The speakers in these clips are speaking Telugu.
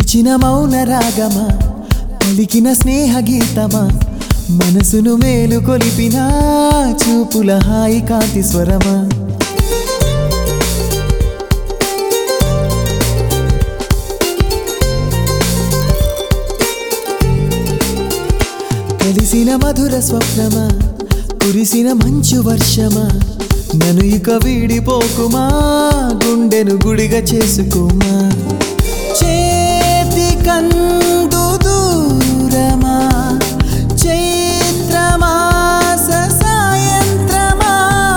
పిలిచిన మౌన రాగమా పలికిన స్నేహ గీతమా మనసును మేలు కొలిపిన చూపుల హాయి కాంతి స్వరమా కలిసిన మధుర స్వప్నమా కురిసిన మంచు వర్షమా నన్ను ఇక వీడిపోకుమా గుండెను గుడిగా చేసుకోమా చేతి కందు దూరమా చైత్రమాస సాయంత్రమా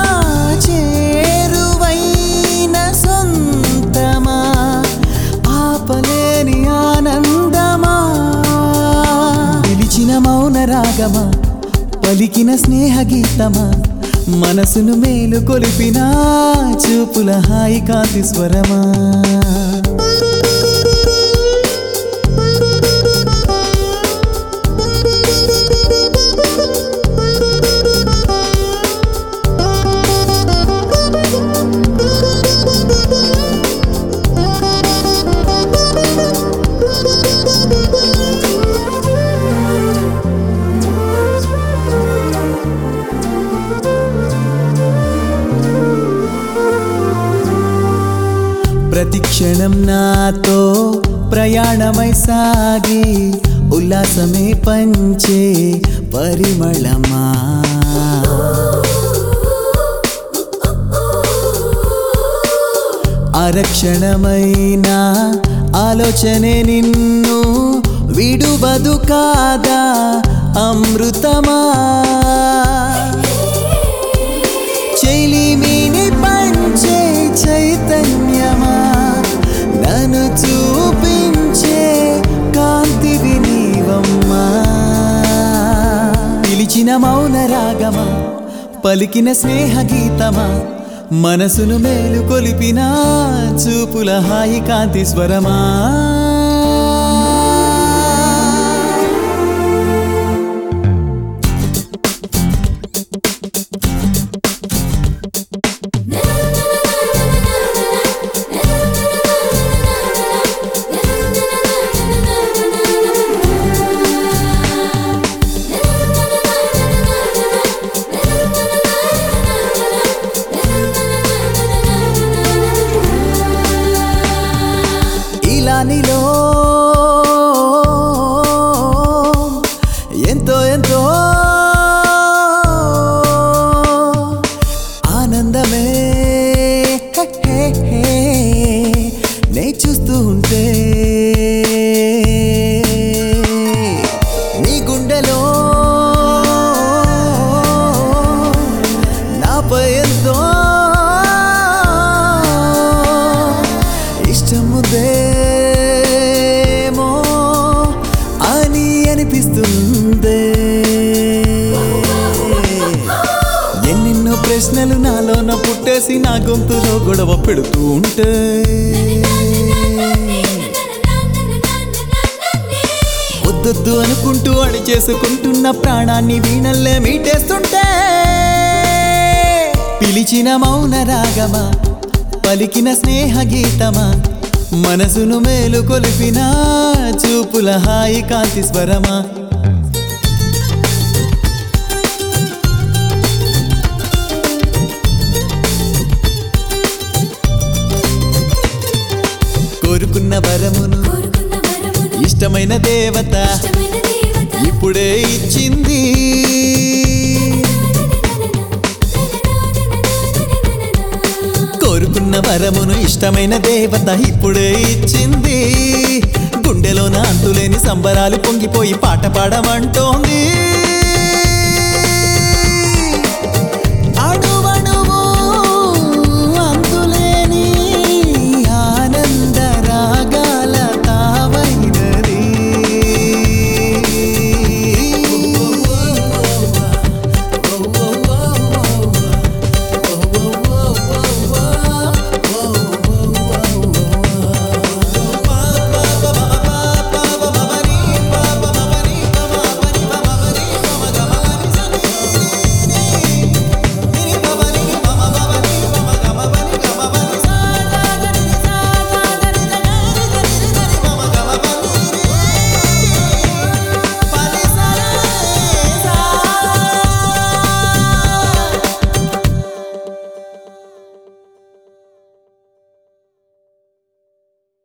చేరువైన సొంతమా ఆపలేని ఆనందమా పిలిచిన మౌన రాగమా పలికిన స్నేహ గీతమా మనసును మేలు కొలిపిన చూపుల హాయి కాంతి స్వరమా ప్రతిక్షణం నాతో ప్రయాణమై సాగి ఉల్లాసమే పంచే పరిమళమా అరక్షణమైన ఆలోచనే నిన్ను విడుబదు కాదా అమృతమా చెలిమిని పంచే చైతన్యమా నన్ను చూపించే కాంతి వినీవమ్మా పిలిచిన మౌన రాగమా పలికిన స్నేహ గీతమా మనసును మేలు కొలిపిన చూపుల హాయి కాంతి స్వరమా ఇలా నీలో ఎంతో ఎంతో ఆనందమే హే, హే, హే, నే చూస్తూ ఉంటే నీ గుండెలో నాపై ఎంతో ఇష్టముదేమో అని అనిపిస్తుంది ఎన్నెన్నో ప్రశ్నలు నాలోన పుట్టేసి నా గొంతులో గొడవ పెడుతూ ఉంటే వద్దొద్దు అనుకుంటూ అడి చేసుకుంటున్న ప్రాణాన్ని వీణల్లే మీటేస్తుంటే పిలిచిన మౌన రాగమా పలికిన స్నేహ గీతమా మనసును మేలు కొలిపిన చూపుల హాయి కాంతి స్వరమా కోరుకున్న వరమును కోరుకున్న వరమును ఇష్టమైన దేవత ఇష్టమైన దేవత ఇప్పుడే ఇచ్చింది కోరుకున్న వరమును ఇష్టమైన దేవత ఇప్పుడే ఇచ్చింది గుండెలోన అంతులేని సంబరాలు పొంగిపోయి పాట పాడమంటోంది